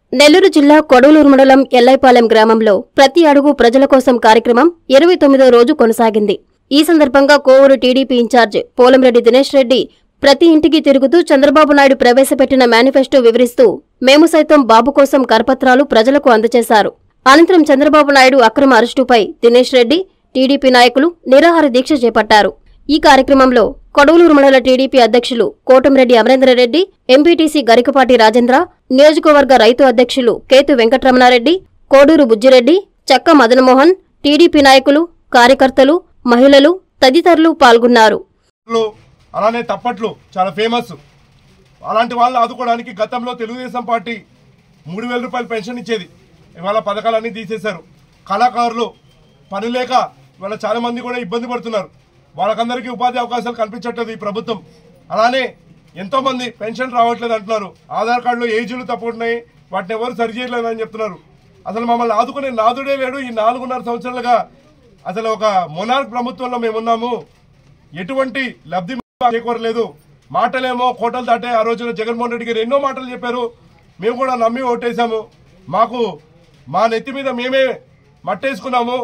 నెల్లూరు జిల్లా కొడవలూరు మండలం ఎల్లైపాలెం గ్రామంలో ప్రతి అడుగు ప్రజల కోసం కార్యక్రమం ఇరవై తొమ్మిదో రోజు కొనసాగింది ఈ సందర్భంగా కోవూరు టీడీపీ ఇన్ఛార్జ్ పోలంరెడ్డి దినేష్ రెడ్డి ప్రతి ఇంటికి తిరుగుతూ చంద్రబాబు నాయుడు ప్రవేశపెట్టిన మేనిఫెస్టో వివరిస్తూ మేము సైతం బాబు కోసం కరపత్రాలు ప్రజలకు అందజేశారు అనంతరం చంద్రబాబు నాయుడు అక్రమ అరెస్టుపై దినేష్ రెడ్డి టీడీపీ నాయకులు నిరాహార దీక్ష చేపట్టారు ఈ కార్యక్రమంలో కొడవలూరు మండల టీడీపీ అధ్యక్షులు కోటంరెడ్డి అమరేంద్రరెడ్డి ఎంపీటీసీ గరికపాటి రాజేంద్ర నియోజకవర్గ రైతు అధ్యక్షులు కేతు వెంకటరమణారెడ్డి కోడూరు బుజ్జిరెడ్డి చక్క మదనమోహన్ టీడీపీ నాయకులు కార్యకర్తలు మహిళలు తదితరులు పాల్గొన్నారు లు, అలానే తప్పట్లు చాలా ఫేమస్ అలాంటి వాళ్ళని ఆదుకోవడానికి గతంలో తెలుగుదేశం పార్టీ మూడు వేల రూపాయలు పెన్షన్ ఇచ్చేది ఇవాళ పథకాలన్నీ తీసేశారు కళాకారులు పని లేక ఇవాళ చాలా మంది కూడా ఇబ్బంది పడుతున్నారు వాళ్ళకందరికీ ఉపాధి అవకాశాలు కల్పించట్లేదు ఈ ప్రభుత్వం అలానే ఎంతో మంది పెన్షన్ రావట్లేదు అంటున్నారు ఆధార్ కార్డులో ఏజీలు తప్పుకుంటున్నాయి వాటిని ఎవరు సరి చేయలేదు అని చెప్తున్నారు అసలు మమ్మల్ని ఆదుకునే నాదుడే లేడు ఈ నాలుగున్నర సంవత్సరాలుగా అసలు ఒక మొనార్క్ ప్రభుత్వంలో మేమున్నాము ఎటువంటి లబ్ధి చేకూరలేదు మాటలేమో కోటలు దాటే ఆ రోజున జగన్మోహన్ రెడ్డి గారు ఎన్నో మాటలు చెప్పారు మేము కూడా నమ్మి ఓటేశాము మాకు మా నెత్తి మీద మేమే మట్టేసుకున్నాము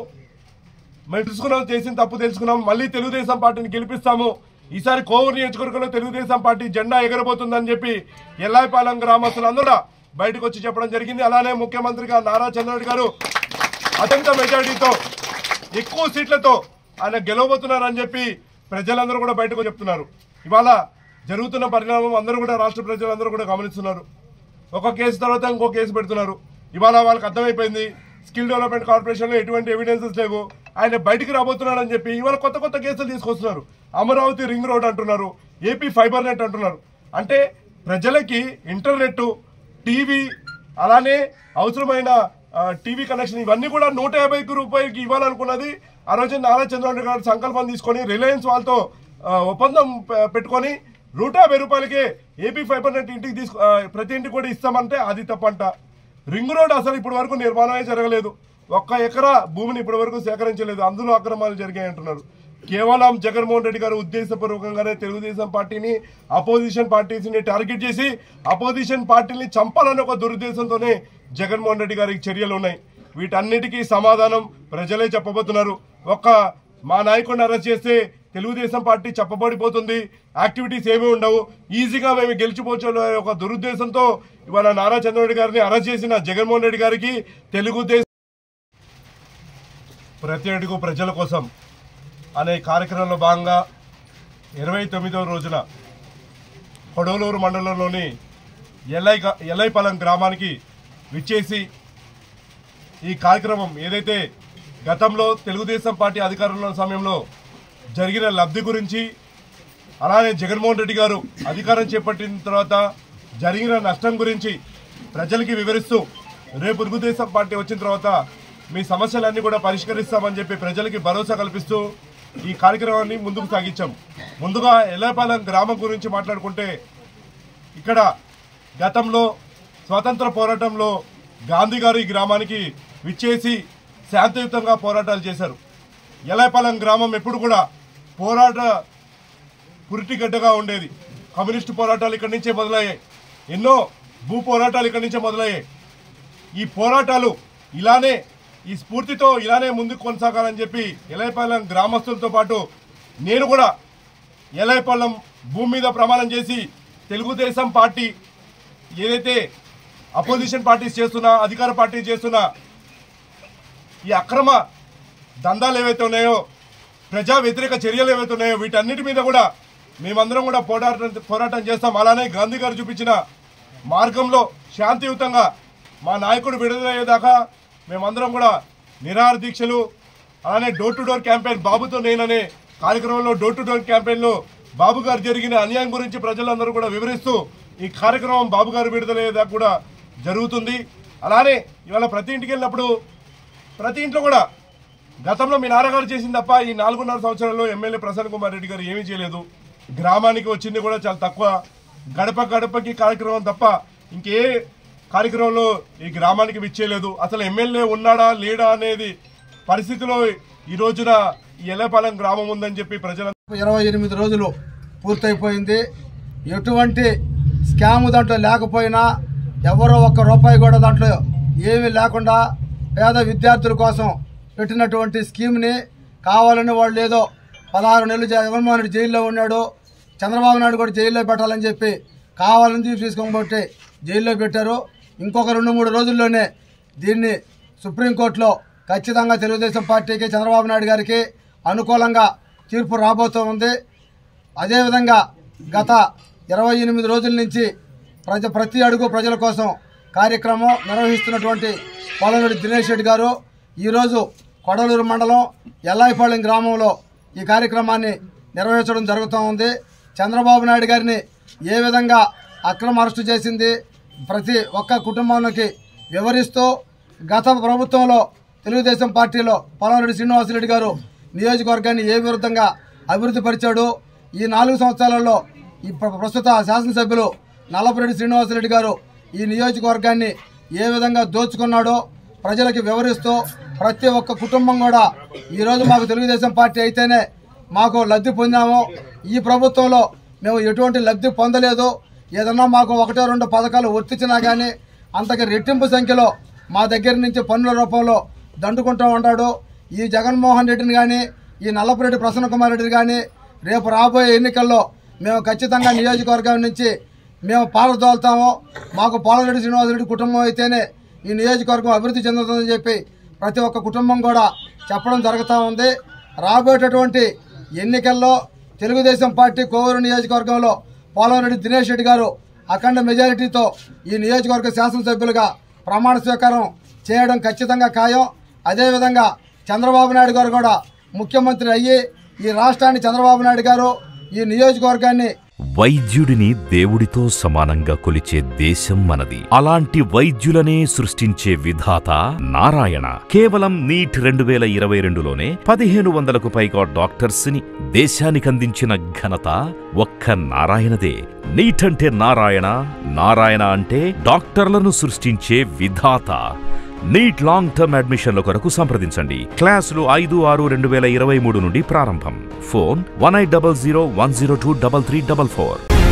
మేము తెలుసుకున్నాం చేసిన తప్పు తెలుసుకున్నాం మళ్ళీ తెలుగుదేశం పార్టీని గెలిపిస్తాము ఈసారి కోవూరు నియోజకవర్గంలో తెలుగుదేశం పార్టీ జెండా ఎగరబోతుందని చెప్పి ఎల్లాయిపాలెం గ్రామస్తులు అందరూ బయటకు వచ్చి చెప్పడం జరిగింది అలానే ముఖ్యమంత్రిగా నారా చంద్రబాబు గారు అత్యంత మెజారిటీతో ఎక్కువ సీట్లతో ఆయన గెలవబోతున్నారని చెప్పి ప్రజలందరూ కూడా బయటకు చెప్తున్నారు ఇవాళ జరుగుతున్న పరిణామం అందరూ కూడా రాష్ట్ర ప్రజలందరూ కూడా గమనిస్తున్నారు ఒక కేసు తర్వాత ఇంకో కేసు పెడుతున్నారు ఇవాళ వాళ్ళకి అర్థమైపోయింది స్కిల్ డెవలప్మెంట్ కార్పొరేషన్లో ఎటువంటి ఎవిడెన్సెస్ లేవు ఆయన బయటికి రాబోతున్నాడని చెప్పి ఇవాళ కొత్త కొత్త కేసులు తీసుకొస్తున్నారు అమరావతి రింగ్ రోడ్ అంటున్నారు ఏపీ ఫైబర్ నెట్ అంటున్నారు అంటే ప్రజలకి ఇంటర్నెట్ టీవీ అలానే అవసరమైన ఆ, టీవీ కనెక్షన్ ఇవన్నీ కూడా నూట యాభై రూపాయలకి ఇవ్వాలనుకున్నది ఆ రోజు నారా చంద్రబాబు గారు సంకల్పం తీసుకొని రిలయన్స్ వాళ్ళతో ఆ, ఒప్పందం పె- పెట్టుకొని నూట యాభై రూపాయలకే ఏపీ ఫైబర్ నెట్ ఇంటికి తీసుకు ఆ, ప్రతి ఇంటికి కూడా ఇస్తామంటే అది తప్పంట రింగ్ రోడ్ అసలు ఇప్పటి వరకు నిర్మాణమే జరగలేదు ఒక్క ఎకరా భూమిని ఇప్పటి వరకు సేకరించలేదు అందులో అక్రమాలు జరిగాయి అంటున్నారు కేవలం జగన్మోహన్ రెడ్డి గారు ఉద్దేశపూర్వకంగానే తెలుగుదేశం పార్టీని అపోజిషన్ పార్టీస్ని టార్గెట్ చేసి అపోజిషన్ పార్టీని చంపాలనే ఒక దురుద్దేశంతోనే జగన్మోహన్ రెడ్డి గారికి చర్యలు ఉన్నాయి వీటన్నిటికీ సమాధానం ప్రజలే చెప్పబోతున్నారు ఒక్క మా నాయకుడిని అరెస్ట్ చేస్తే తెలుగుదేశం పార్టీ చెప్పబడిపోతుంది యాక్టివిటీస్ ఏమీ ఉండవు ఈజీగా మేము గెలిచిపోవచ్చు అనే ఒక దురుద్దేశంతో ఇవాళ నారా చంద్రబాబు నాయుడు గారిని అరెస్ట్ చేసిన జగన్మోహన్ రెడ్డి గారికి తెలుగుదేశం ప్రతి అడుగు ప్రజల కోసం అనే కార్యక్రమంలో భాగంగా ఇరవై తొమ్మిదవ రోజున కొడవలూరు మండలంలోని ఎల్లై ఎల్లైపాలెం గ్రామానికి విచ్చేసి ఈ కార్యక్రమం ఏదైతే గతంలో తెలుగుదేశం పార్టీ అధికారంలో ఉన్న సమయంలో జరిగిన లబ్ధి గురించి అలానే జగన్మోహన్ రెడ్డి గారు అధికారం చేపట్టిన తర్వాత జరిగిన నష్టం గురించి ప్రజలకి వివరిస్తూ రేపు తెలుగుదేశం పార్టీ వచ్చిన తర్వాత మీ సమస్యలన్నీ కూడా పరిష్కరిస్తామని చెప్పి ప్రజలకి భరోసా కల్పిస్తూ ఈ కార్యక్రమాన్ని ముందుకు సాగించాం ముందుగా ఎల్లపాలెం గ్రామం గురించి మాట్లాడుకుంటే ఇక్కడ గతంలో స్వాతంత్ర పోరాటంలో గాంధీ గారు ఈ గ్రామానికి విచ్చేసి శాంతియుతంగా పోరాటాలు చేశారు ఎలైపాలెం గ్రామం ఎప్పుడు కూడా పోరాట పురిటిగడ్డగా ఉండేది కమ్యూనిస్టు పోరాటాలు ఇక్కడి నుంచే మొదలయ్యాయి ఎన్నో భూ పోరాటాలు ఇక్కడి నుంచే మొదలయ్యాయి ఈ పోరాటాలు ఇలానే ఈ స్ఫూర్తితో ఇలానే ముందుకు కొనసాగాలని చెప్పి ఎలైపాలెం గ్రామస్తులతో పాటు నేను కూడా ఎలైపాలెం భూమి మీద ప్రమాణం చేసి తెలుగుదేశం పార్టీ ఏదైతే అపోజిషన్ పార్టీస్ చేస్తున్నా అధికార పార్టీ చేస్తున్నా ఈ అక్రమ దందాలు ఏవైతే ఉన్నాయో ప్రజా వ్యతిరేక చర్యలు ఏవైతే ఉన్నాయో వీటన్నిటి మీద కూడా మేమందరం కూడా పోరాటం పోరాటం చేస్తాం అలానే గాంధీ గారు చూపించిన మార్గంలో శాంతియుతంగా మా నాయకుడు విడుదలయ్యేదాకా మేమందరం కూడా నిరాహార దీక్షలు అలానే డోర్ టు డోర్ క్యాంపెయిన్ బాబుతో నేననే కార్యక్రమంలో డోర్ టు డోర్ క్యాంపెయిన్లో బాబు గారు జరిగిన అన్యాయం గురించి ప్రజలందరూ కూడా వివరిస్తూ ఈ కార్యక్రమం బాబు గారు విడుదలయ్యేదాకా కూడా జరుగుతుంది అలానే ఇవాళ ప్రతి ఇంటికి వెళ్ళినప్పుడు ప్రతి ఇంట్లో కూడా గతంలో మీ నాన్నగారు చేసింది తప్ప ఈ నాలుగున్నర సంవత్సరాల్లో ఎమ్మెల్యే ప్రసన్న కుమార్ రెడ్డి గారు ఏమీ చేయలేదు గ్రామానికి వచ్చింది కూడా చాలా తక్కువ గడప గడపకి కార్యక్రమం తప్ప ఇంకే కార్యక్రమంలో ఈ గ్రామానికి విచ్చేయలేదు అసలు ఎమ్మెల్యే ఉన్నాడా లేడా అనేది పరిస్థితిలో ఈ రోజున ఈ ఎల్లపాలెం గ్రామం ఉందని చెప్పి ప్రజల ఇరవై ఎనిమిది రోజులు పూర్తయిపోయింది ఎటువంటి స్కామ్ దాంట్లో లేకపోయినా ఎవరో ఒక్క రూపాయి కూడా దాంట్లో ఏమీ లేకుండా పేద విద్యార్థుల కోసం పెట్టినటువంటి స్కీమ్ని కావాలని వాళ్ళు ఏదో పదహారు నెలలు జగన్మోహన్ రెడ్డి జైల్లో ఉన్నాడు చంద్రబాబు నాయుడు కూడా జైల్లో పెట్టాలని చెప్పి కావాలని తీసుకోబట్టి జైల్లో పెట్టారు ఇంకొక రెండు మూడు రోజుల్లోనే దీన్ని సుప్రీంకోర్టులో ఖచ్చితంగా తెలుగుదేశం పార్టీకి చంద్రబాబు నాయుడు గారికి అనుకూలంగా తీర్పు రాబోతూ ఉంది అదేవిధంగా గత ఇరవై ఎనిమిది రోజుల నుంచి ప్రజ ప్రతి అడుగు ప్రజల కోసం కార్యక్రమం నిర్వహిస్తున్నటువంటి పోలంరెడ్డి దినేష్ రెడ్డి గారు ఈరోజు కొడలూరు మండలం ఎల్లాయిపాళెం గ్రామంలో ఈ కార్యక్రమాన్ని నిర్వహించడం జరుగుతూ ఉంది చంద్రబాబు నాయుడు గారిని ఏ విధంగా అక్రమ అరెస్టు చేసింది ప్రతి ఒక్క కుటుంబానికి వివరిస్తూ గత ప్రభుత్వంలో తెలుగుదేశం పార్టీలో పొలంరెడ్డి శ్రీనివాసరెడ్డి గారు నియోజకవర్గాన్ని ఏ విరుద్ధంగా అభివృద్ధి పరిచాడు ఈ నాలుగు సంవత్సరాలలో ఈ ప్ర- ప్రస్తుత శాసనసభ్యులు నల్లపురెడ్డి శ్రీనివాసరెడ్డి గారు ఈ నియోజకవర్గాన్ని ఏ విధంగా దోచుకున్నాడో ప్రజలకు వివరిస్తూ ప్రతి ఒక్క కుటుంబం కూడా ఈరోజు మాకు తెలుగుదేశం పార్టీ అయితేనే మాకు లబ్ధి పొందాము ఈ ప్రభుత్వంలో మేము ఎటువంటి లబ్ధి పొందలేదు ఏదన్నా మాకు ఒకటో రెండు పథకాలు వర్తించినా కానీ అంతకి రెట్టింపు సంఖ్యలో మా దగ్గర నుంచి పన్నుల రూపంలో దండుకుంటూ ఉంటాడు ఈ జగన్మోహన్ రెడ్డిని కానీ ఈ నల్లపురెడ్డి ప్రసన్న కుమార్ రెడ్డిని కానీ రేపు రాబోయే ఎన్నికల్లో మేము ఖచ్చితంగా నియోజకవర్గం నుంచి మేము పారదోలుతాము మాకు పోలరెడ్డి శ్రీనివాసరెడ్డి కుటుంబం అయితేనే ఈ నియోజకవర్గం అభివృద్ధి చెందుతుందని చెప్పి ప్రతి ఒక్క కుటుంబం కూడా చెప్పడం జరుగుతూ ఉంది రాబోయేటటువంటి ఎన్నికల్లో తెలుగుదేశం పార్టీ కోవూరు నియోజకవర్గంలో పోలవరెడ్డి దినేష్ రెడ్డి గారు అఖండ మెజారిటీతో ఈ నియోజకవర్గ శాసనసభ్యులుగా ప్రమాణ స్వీకారం చేయడం ఖచ్చితంగా ఖాయం అదేవిధంగా చంద్రబాబు నాయుడు గారు కూడా ముఖ్యమంత్రి అయ్యి ఈ రాష్ట్రాన్ని చంద్రబాబు నాయుడు గారు ఈ నియోజకవర్గాన్ని వైద్యుడిని దేవుడితో సమానంగా కొలిచే దేశం మనది అలాంటి వైద్యులనే సృష్టించే విధాత నారాయణ కేవలం నీట్ రెండు వేల ఇరవై రెండులోనే పదిహేను వందలకు పైగా డాక్టర్స్ ని దేశానికందించిన ఘనత ఒక్క నారాయణదే నీట్ అంటే నారాయణ నారాయణ అంటే డాక్టర్లను సృష్టించే విధాత నీట్ లాంగ్ టర్మ్ అడ్మిషన్ల కొరకు సంప్రదించండి క్లాసులు ఐదు ఆరు రెండు వేల ఇరవై మూడు నుండి ప్రారంభం phone one eight double zero one zero two double three double four